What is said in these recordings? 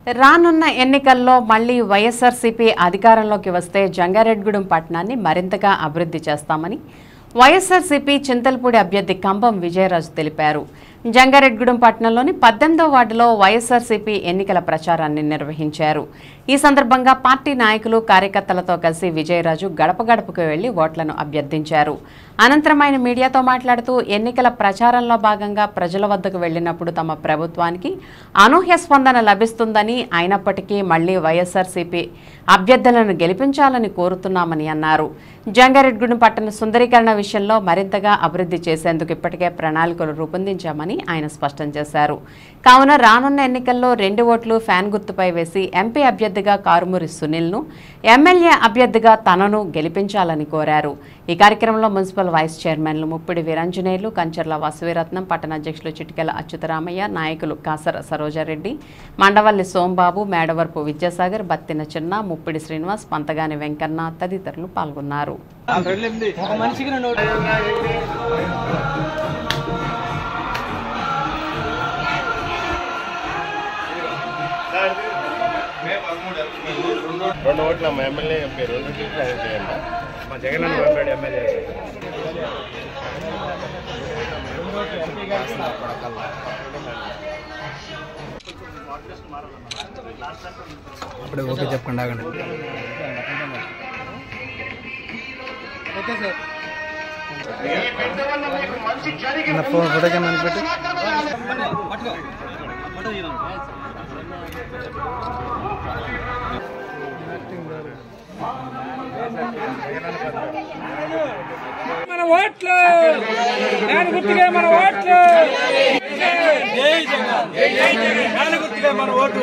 రానున్న ఎన్నికల్లో మళ్లీ వైఎస్ఆర్సీపీ అధికారంలోకి వస్తే జంగారెడ్గూడెం పట్టణాన్ని మరింతగా అభివృద్ధి చేస్తామని వైఎస్ఆర్సీపీ చింతలపూడి అభ్యర్థి కంబం విజయరాజు తెలిపారు జంగారెడ్గూడెం పట్టణంలోని పద్దెనిమిదో వార్డులో వైఎస్ఆర్సీపీ ఎన్నికల ప్రచారాన్ని నిర్వహించారు ఈ సందర్భంగా పార్టీ నాయకులు కార్యకర్తలతో కలిసి విజయరాజు గడప గడపకు వెళ్లి ఓట్లను అభ్యర్థించారు అనంతరం ఆయన మీడియాతో మాట్లాడుతూ ఎన్నికల ప్రచారంలో భాగంగా ప్రజల వద్దకు వెళ్లినప్పుడు తమ ప్రభుత్వానికి అనూహ్య స్పందన లభిస్తుందని అయినప్పటికీ మళ్లీ వైఎస్ఆర్సీపీ అభ్యర్థులను గెలిపించాలని కోరుతున్నామని అన్నారు జంగారెడ్గూడెం పట్టణ సుందరీకరణ విషయంలో మరింతగా అభివృద్ధి చేసేందుకు ఇప్పటికే ప్రణాళికలు రూపొందించామని ఆయన స్పష్టం చేశారు కావున రానున్న ఎన్నికల్లో రెండు ఓట్లు ఫ్యాన్ గుర్తుపై వేసి ఎంపీ అభ్యర్థిగా కారుమూరి సునీల్ను ఎమ్మెల్యే అభ్యర్థిగా తనను గెలిపించాలని కోరారు ఈ కార్యక్రమంలో మున్సిపల్ వైస్ చైర్మన్లు ముప్పిడి వీరాంజనేయులు కంచర్ల వాసవిరత్నం పట్టణ అధ్యక్షులు చిటికెల అచ్యుతరామయ్య నాయకులు కాసర సరోజారెడ్డి మండవల్లి సోంబాబు మేడవరపు విద్యాసాగర్ బత్తిన చిన్న ముప్పిడి శ్రీనివాస్ పంతగాని వెంకన్న తదితరులు పాల్గొన్నారు ఒక మనిషికి రెండు ఓట్లు. రెండు ఓట్ల మా ఎమ్మెల్యే ఎంపీ రెండు చేయండి మా జగన్ అన్న పంపాడు ఎమ్మెల్యే అప్పుడే ఓకే చెప్పండి ఆగండి ఓకే సార్ నా ఫోన్ ఫోటో కెమెరా పెట్టి మన ఓట్లు దాని గుర్తుగా మన ఓట్లు జై జగన్ జై జగన్ దాని గుర్తుగా మన ఓట్లు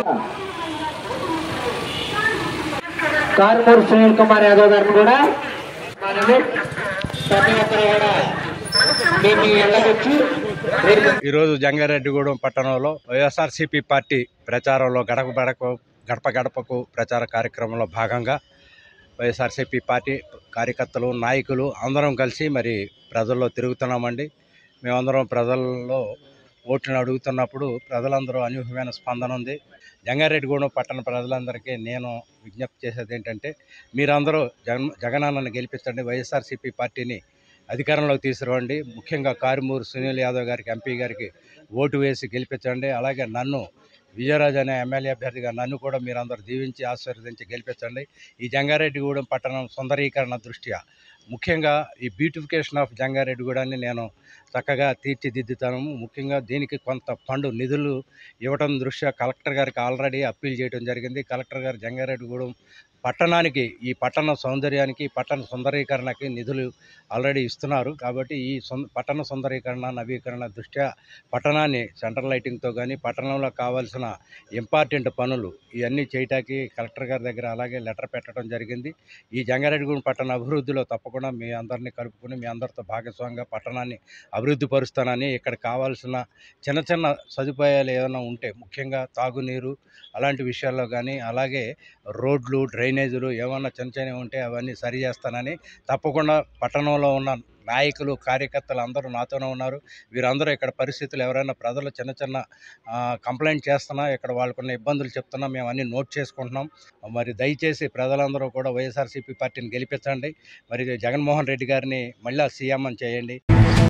కారుమూరు సునీల్ కుమార్ యాదవ్ గారిని కూడా మనము ప్రతి ఒక్కరు కూడా మేము వెళ్ళవచ్చు ఈరోజు జంగారెడ్డిగూడెం పట్టణంలో వైఎస్ఆర్సీపీ పార్టీ ప్రచారంలో గడప గడప గడప గడపకు ప్రచార కార్యక్రమంలో భాగంగా వైఎస్ఆర్సీపీ పార్టీ కార్యకర్తలు నాయకులు అందరం కలిసి మరి ప్రజల్లో తిరుగుతున్నామండి మేమందరం ప్రజల్లో ఓట్లను అడుగుతున్నప్పుడు ప్రజలందరూ అనూహ్యమైన స్పందన ఉంది జంగారెడ్డిగూడెం పట్టణ ప్రజలందరికీ నేను విజ్ఞప్తి చేసేది ఏంటంటే మీరందరూ జగన్ జగనన్నను గెలిపించండి వైఎస్ఆర్సీపీ పార్టీని అధికారంలోకి తీసుకురండి ముఖ్యంగా కారుమూరు సునీల్ యాదవ్ గారికి ఎంపీ గారికి ఓటు వేసి గెలిపించండి అలాగే నన్ను విజయరాజు అనే ఎమ్మెల్యే అభ్యర్థిగా నన్ను కూడా మీరందరూ దీవించి ఆశీర్వదించి గెలిపించండి ఈ జంగారెడ్డిగూడెం పట్టణం సుందరీకరణ దృష్ట్యా ముఖ్యంగా ఈ బ్యూటిఫికేషన్ ఆఫ్ జంగారెడ్డిగూడాన్ని నేను చక్కగా తీర్చిదిద్దుతాను ముఖ్యంగా దీనికి కొంత ఫండ్ నిధులు ఇవ్వడం దృష్ట్యా కలెక్టర్ గారికి ఆల్రెడీ అప్పీల్ చేయడం జరిగింది కలెక్టర్ గారు జంగారెడ్డిగూడెం పట్టణానికి ఈ పట్టణ సౌందర్యానికి పట్టణ సుందరీకరణకి నిధులు ఆల్రెడీ ఇస్తున్నారు కాబట్టి ఈ సుం- పట్టణ సుందరీకరణ నవీకరణ దృష్ట్యా పట్టణాన్ని సెంట్రల్ లైటింగ్తో కానీ పట్టణంలో కావాల్సిన ఇంపార్టెంట్ పనులు ఇవన్నీ చేయటానికి కలెక్టర్ గారి దగ్గర అలాగే లెటర్ పెట్టడం జరిగింది ఈ జంగారెడ్డిగూడెం పట్టణ అభివృద్ధిలో తప్పకుండా మీ అందరినీ కలుపుకొని మీ అందరితో భాగస్వామిగా పట్టణాన్ని అభివృద్ధి పరుస్తానని ఇక్కడ కావాల్సిన చిన్న చిన్న సదుపాయాలు ఏమైనా ఉంటే ముఖ్యంగా తాగునీరు అలాంటి విషయాల్లో కానీ అలాగే రోడ్లు డ్రైనేజీలు ఏమన్నా చిన్న చిన్నవి ఉంటే అవన్నీ సరి చేస్తానని తప్పకుండా పట్టణంలో ఉన్న నాయకులు కార్యకర్తలు అందరూ నాతోనే ఉన్నారు వీరందరూ ఇక్కడ పరిస్థితులు ఎవరైనా ప్రజలు చిన్న చిన్న ఆ, కంప్లైంట్ చేస్తున్నా ఇక్కడ వాళ్ళకున్న ఇబ్బందులు చెప్తున్నా మేము అన్నీ నోట్ చేసుకుంటున్నాం మరి దయచేసి ప్రజలందరూ కూడా వైఎస్ఆర్సీపీ పార్టీని గెలిపించండి మరి జగన్మోహన్ రెడ్డి గారిని మళ్ళీ సీఎం అని చేయండి